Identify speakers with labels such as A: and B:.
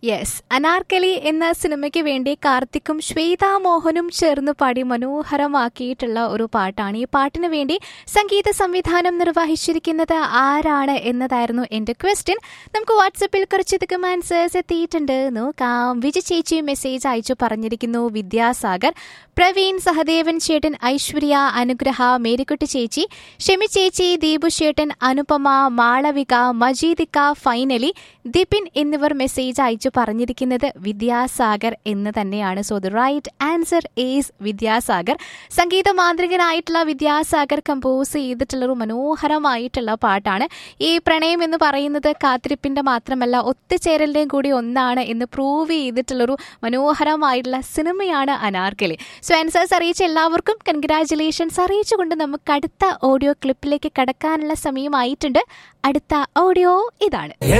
A: yes Anarkali എന്ന സിനിമയ്ക്ക് വേണ്ടി കാർത്തിക്കും ശ്വേത മോഹനും ചേർന്ന് പാടി മനോഹരമാക്കിയിട്ടുള്ള ഒരു പാട്ടാണ് ഈ പാട്ടിന് വേണ്ടി സംഗീത സംവിധാനം നിർവഹിച്ചിരിക്കുന്നത് ആരാണ് എന്നതായിരുന്നു എന്റെ ക്വസ്റ്റ്യൻ നമുക്ക് വാട്സപ്പിൽ കുറച്ചധികം ആൻസേഴ്സ് എത്തിയിട്ടുണ്ട് നോക്കാം വിജി ചേച്ചി മെസ്സേജ് അയച്ചു പറഞ്ഞിരിക്കുന്നു വിദ്യാസാഗർ പ്രവീൺ സഹദേവൻ ചേട്ടൻ ഐശ്വര്യ അനുഗ്രഹ മേരിക്കുട്ടി ചേച്ചി ഷെമി ചേച്ചി ദീപു ചേട്ടൻ അനുപമ മാളവിക മജീദിക്ക ഫൈനലി ദിപിൻ എന്നിവർ മെസ്സേജ് അയച്ചു പറഞ്ഞിരിക്കുന്നത് വിദ്യാസാഗർ എന്ന് തന്നെയാണ് so the right answer is Vidyasagar സംഗീത മാന്ത്രികനായിട്ടുള്ള വിദ്യാസാഗർ കമ്പോസ് ചെയ്തിട്ടുള്ള ഒരു മനോഹരമായിട്ടുള്ള പാട്ടാണ് ഈ പ്രണയം എന്ന് പറയുന്നത് കാത്തിരിപ്പിന്റെ മാത്രമല്ല ഒത്തുചേരലിന്റെയും കൂടി ഒന്നാണ് എന്ന് പ്രൂവ് ചെയ്തിട്ടുള്ളൊരു മനോഹരമായിട്ടുള്ള സിനിമയാണ് അനാർക്കലി സോ ആൻസേഴ്സ് അറിയിച്ച എല്ലാവർക്കും കൺഗ്രാറ്റുലേഷൻസ് അറിയിച്ചുകൊണ്ട് നമുക്ക് അടുത്ത ഓഡിയോ ക്ലിപ്പിലേക്ക് കടക്കാനുള്ള സമയമായിട്ടുണ്ട് അടുത്ത ഓഡിയോ ഇതാണ്